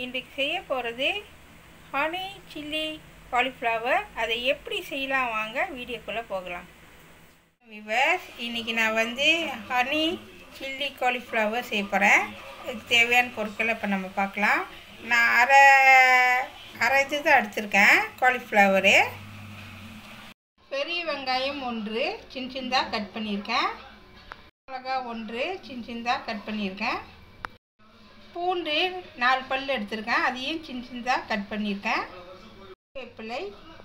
இன்றைக்கு செய்ய போகிறது ஹனி சில்லி காலிஃப்ளவர் அதை எப்படி செய்யலாம் வாங்க வீடியோக்குள்ளே போகலாம் விவர்ஸ் இன்றைக்கி நான் வந்து ஹனி சில்லி காலிஃப்ளவர் செய்ய போகிறேன் இதுக்கு தேவையான பொருட்களை இப்போ நம்ம பார்க்கலாம் நான் அரை அரை இது தான் எடுத்திருக்கேன் காலிஃப்ளவரு பெரிய வெங்காயம் ஒன்று சின்ன சின்னதாக கட் பண்ணியிருக்கேன் மிளகா ஒன்று சின்ன சின்னதாக கட் பண்ணியிருக்கேன் பூண்டு நாலு பல் எடுத்திருக்கேன் அதையும் சின்ன சின்னதாக கட் பண்ணியிருக்கேன் வேப்பிலை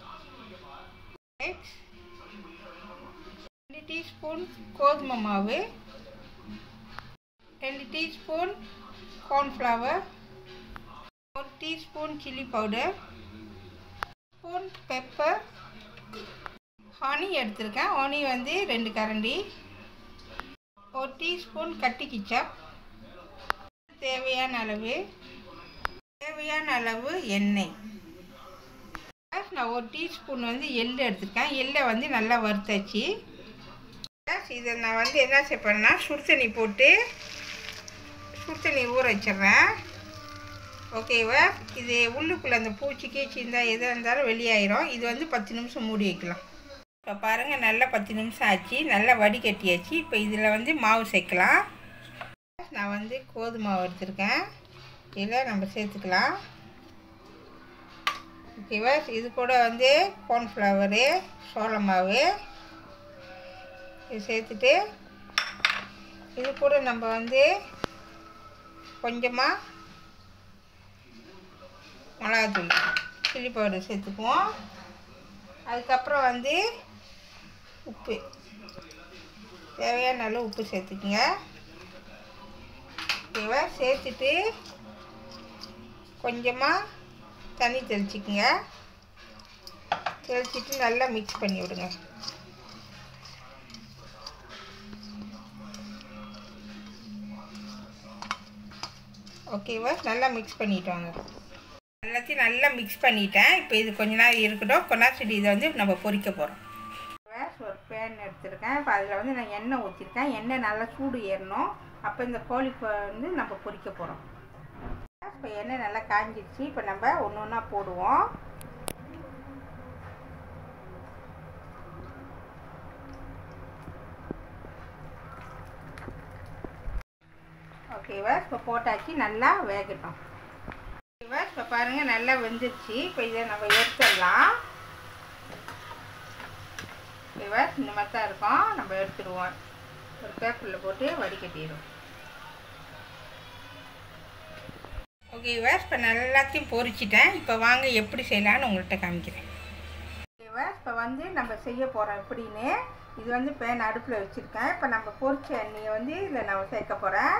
ரெண்டு டீஸ்பூன் கோதுமை மாவு ரெண்டு டீஸ்பூன் கார்ன்ஃப்ளவர் ஒரு teaspoon chilli powder spoon pepper honey எடுத்திருக்கேன் ஹனி வந்து ரெண்டு கரண்டி ஒரு டீஸ்பூன் கட்டி கிச்சப் தேவையான அளவு தேவையான அளவு எண்ணெய் நான் ஒரு டீஸ்பூன் வந்து எள்ளு எடுத்துருக்கேன் எள்ளை வந்து நல்லா வறுத்தாச்சு இதை நான் வந்து என்ன செய்ப்பேன்னா சுடு தண்ணி போட்டு சுடு தண்ணி ஊற வச்சிடுறேன் ஓகேவா இது உள்ளுக்குள்ளே அந்த பூச்சி கீச்சி இருந்தால் எதாக இருந்தாலும் வெளியாயிரும் இது வந்து பத்து நிமிஷம் மூடி வைக்கலாம் இப்போ பாருங்கள் நல்லா பத்து நிமிஷம் ஆச்சு நல்லா வடிகட்டியாச்சு இப்போ இதில் வந்து மாவு சேர்க்கலாம் நான் வந்து கோதுமை மாவு எடுத்திருக்கேன் இதில் நம்ம சேர்த்துக்கலாம் ஓகேவா இது கூட வந்து கார்ன்ஃப்ளவரு சோள மாவு இது சேர்த்துட்டு இது கூட நம்ம வந்து கொஞ்சமாக மிளகாத்தூள் சில்லி பவுடர் சேர்த்துக்குவோம் அதுக்கப்புறம் வந்து உப்பு தேவையான அளவு உப்பு சேர்த்துக்குங்க ஓகேவா சேர்த்துட்டு கொஞ்சமாக தண்ணி தெளிச்சிக்கங்க தெளிச்சிட்டு நல்லா மிக்ஸ் பண்ணி விடுங்க ஓகேவா நல்லா மிக்ஸ் பண்ணிட்டு வாங்க எல்லாத்தையும் நல்லா மிக்ஸ் பண்ணிட்டேன் இப்போ இது கொஞ்ச நேரம் இருக்கட்டும் கொஞ்ச நேரம் சரி இதை வந்து நம்ம பொரிக்க போகிறோம் ஒரு பேன் எடுத்திருக்கேன் இப்போ அதில் வந்து நான் எண்ணெய் ஊற்றிருக்கேன் எண்ணெய் நல்லா சூடு ஏறணும் அப்போ இந்த கோழி வந்து நம்ம பொரிக்க போகிறோம் இப்போ எண்ணெய் நல்லா காஞ்சிடுச்சு இப்போ நம்ம ஒன்று ஒன்றா போடுவோம் ஓகேவா இப்போ போட்டாச்சு நல்லா வேகட்டும் ஓகேவா இப்போ பாருங்கள் நல்லா வெந்துருச்சு இப்போ இதை நம்ம எடுத்துடலாம் ஓகேவா இந்த மாதிரி தான் இருக்கும் நம்ம எடுத்துடுவோம் ஒரு பேப்பரில் போட்டு வடிகட்டிடுவோம் ஓகேவா இப்போ எல்லாத்தையும் பொரிச்சிட்டேன் இப்போ வாங்க எப்படி செய்யலான்னு உங்கள்கிட்ட காமிக்கிறேன் ஓகேவா இப்போ வந்து நம்ம செய்ய போகிறோம் எப்படின்னு இது வந்து பேன் அடுப்பில் வச்சுருக்கேன் இப்போ நம்ம பொரிச்ச எண்ணெயை வந்து இதில் நான் சேர்க்க போகிறேன்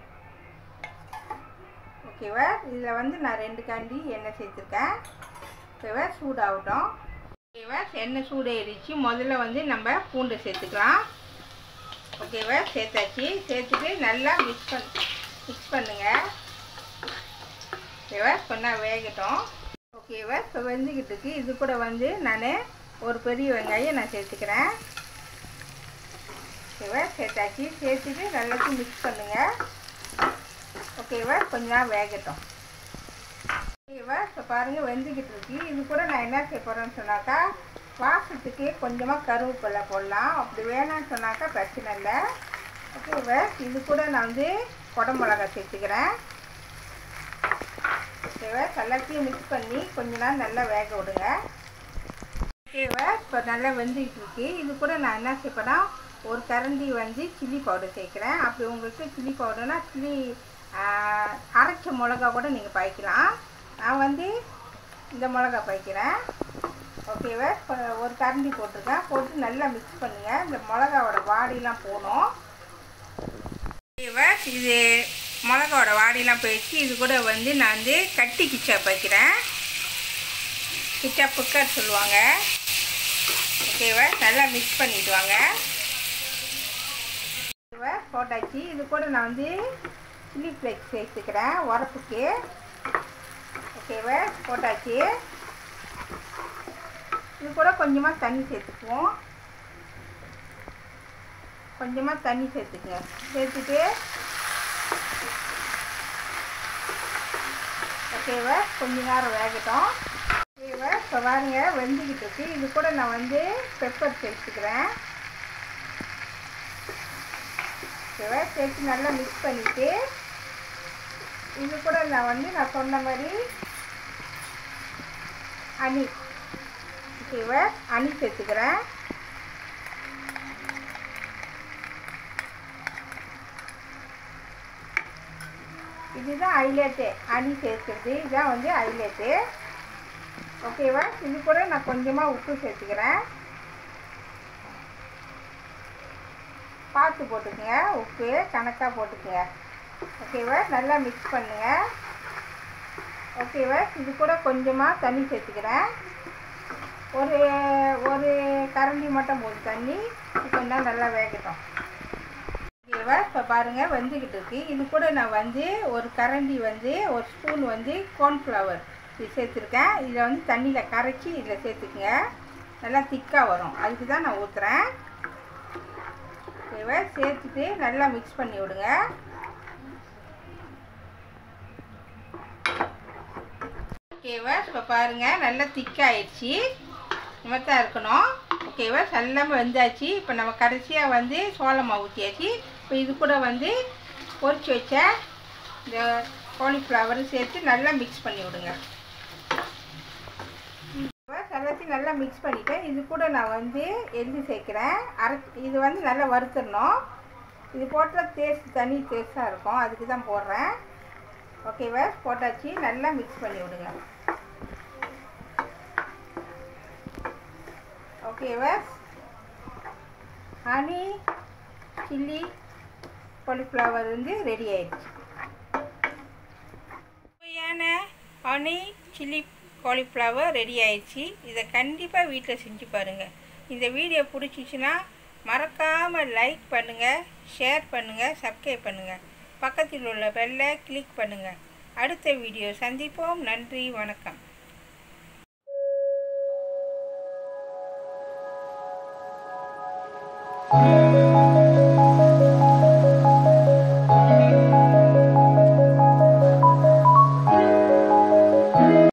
ஓகேவா இதில் வந்து நான் ரெண்டு காண்டி எண்ணெய் சேர்த்துருக்கேன் ஓகேவா சூடாகட்டும் ஓகேவா எண்ணெய் சூடாயிடுச்சு முதல்ல வந்து நம்ம பூண்டை சேர்த்துக்கலாம் ஓகேவா சேர்த்தாச்சு சேர்த்துட்டு நல்லா மிக்ஸ் பண் மிக்ஸ் பண்ணுங்கள் ஓகேவா கொஞ்சம் வேகட்டும் ஓகேவா இப்போ வெந்துக்கிட்டு இருக்கு இது கூட வந்து நான் ஒரு பெரிய வெங்காயம் நான் சேர்த்துக்கிறேன் ஓகேவா சேர்த்தாச்சு சேர்த்துட்டு நல்லாத்தையும் மிக்ஸ் பண்ணுங்கள் ஓகேவா கொஞ்ச நேரம் வேகட்டும் ஓகேவா இப்போ பாருங்கள் வெந்துக்கிட்டு இருக்கு இது கூட நான் என்ன செய்ய போகிறேன்னு சொன்னாக்கா வாசத்துக்கு கொஞ்சமாக கருவேப்பிலை போடலாம் அப்படி வேணாம்னு சொன்னாக்கா பிரச்சனை இல்லை ஓகேவா இது கூட நான் வந்து குடமிளகா சேர்த்துக்கிறேன் ஓகேவா எல்லாத்தையும் மிக்ஸ் பண்ணி கொஞ்ச நேரம் நல்லா வேக விடுங்க ஓகேவா இப்போ நல்லா வெந்துக்கிட்டு இருக்கு இது கூட நான் என்ன சேர்ப்பேன்னா ஒரு கரண்டி வந்து சில்லி பவுடர் சேர்க்குறேன் அப்படி உங்களுக்கு சில்லி பவுடர்னா சில்லி அரைச்ச மிளகா கூட நீங்கள் பாய்க்கலாம் நான் வந்து இந்த மிளகா பாய்க்கிறேன் ஓகேவா இப்போ ஒரு கரண்டி போட்டிருக்கேன் போட்டு நல்லா மிக்ஸ் பண்ணுங்கள் இந்த மிளகாவோட வாடிலாம் போகணும் ஓகேவா இது மிளகாவோட வாடிலாம் போயிடுச்சு இது கூட வந்து நான் வந்து கட்டி கிச்சா வைக்கிறேன் கிச்சா புக்கர் சொல்லுவாங்க ஓகேவா நல்லா மிக்ஸ் பண்ணிட்டு வாங்க ஓகேவா போட்டாச்சு இது கூட நான் வந்து சில்லி ஃப்ளேக்ஸ் சேர்த்துக்கிறேன் உரப்புக்கு ஓகேவா போட்டாச்சு இது கூட கொஞ்சமாக தண்ணி சேர்த்துக்குவோம் கொஞ்சமாக தண்ணி சேர்த்துக்குங்க சேர்த்துட்டு ஓகேவா கொஞ்ச நேரம் வேகட்டும் ஓகேவா இப்போ பாருங்க வெந்துக்கிட்டு இருக்கு இது கூட நான் வந்து பெப்பர் சேர்த்துக்கிறேன் ஓகேவா சேர்த்து நல்லா மிக்ஸ் பண்ணிவிட்டு இது கூட நான் வந்து நான் சொன்ன மாதிரி அணி ஓகேவா அணி சேர்த்துக்கிறேன் இதுதான் ஹைலைட்டு அணி சேர்த்துறது இதுதான் வந்து ஹைலைட்டு ஓகேவா இது கூட நான் கொஞ்சமாக உப்பு சேர்த்துக்கிறேன் பார்த்து போட்டுக்கோங்க உப்பு கணக்காக போட்டுக்கோங்க ஓகேவா நல்லா மிக்ஸ் பண்ணுங்க ஓகேவா இது கூட கொஞ்சமாக தண்ணி சேர்த்துக்கிறேன் ஒரு ஒரு கரண்டி மட்டும் போதும் தண்ணி கொஞ்ச நேரம் நல்லா வேகட்டும் ஓகேவா இப்போ பாருங்கள் வெந்துக்கிட்டு இருக்கு இது கூட நான் வந்து ஒரு கரண்டி வந்து ஒரு ஸ்பூன் வந்து கார்ன்ஃப்ளவர் இது சேர்த்துருக்கேன் இதை வந்து தண்ணியில் கரைச்சி இதில் சேர்த்துக்குங்க நல்லா திக்காக வரும் அதுக்கு தான் நான் ஊற்றுறேன் ஓகேவா சேர்த்துட்டு நல்லா மிக்ஸ் பண்ணி விடுங்க ஓகேவா இப்போ பாருங்கள் நல்லா திக்காயிடுச்சு இந்த மாதிரி தான் இருக்கணும் ஓகேவா எல்லாமே வெந்தாச்சு இப்போ நம்ம கடைசியாக வந்து சோள மாவு ஊற்றியாச்சு இப்போ இது கூட வந்து பொரிச்சு வச்ச இந்த காலிஃப்ளவரும் சேர்த்து நல்லா மிக்ஸ் பண்ணி விடுங்க எல்லாத்தையும் நல்லா மிக்ஸ் பண்ணிட்டேன் இது கூட நான் வந்து எள்ளு சேர்க்குறேன் அரை இது வந்து நல்லா வறுத்துடணும் இது போட்டால் டேஸ்ட் தனி டேஸ்ட்டாக இருக்கும் அதுக்கு தான் போடுறேன் ஓகேவா போட்டாச்சு நல்லா மிக்ஸ் பண்ணி விடுங்க ஓகேவா ஹனி சில்லி காலிஃப்ளவர் வந்து ரெடி ஆயிடுச்சு சுவையான ஹனி சில்லி காலிஃப்ளவர் ரெடி ஆயிடுச்சு இதை கண்டிப்பாக வீட்டில் செஞ்சு பாருங்கள் இந்த வீடியோ பிடிச்சிச்சின்னா மறக்காமல் லைக் பண்ணுங்கள் ஷேர் பண்ணுங்கள் சப்ஸ்கிரைப் பண்ணுங்கள் பக்கத்தில் உள்ள பெல்லை கிளிக் பண்ணுங்கள் அடுத்த வீடியோ சந்திப்போம் நன்றி வணக்கம் Thank you.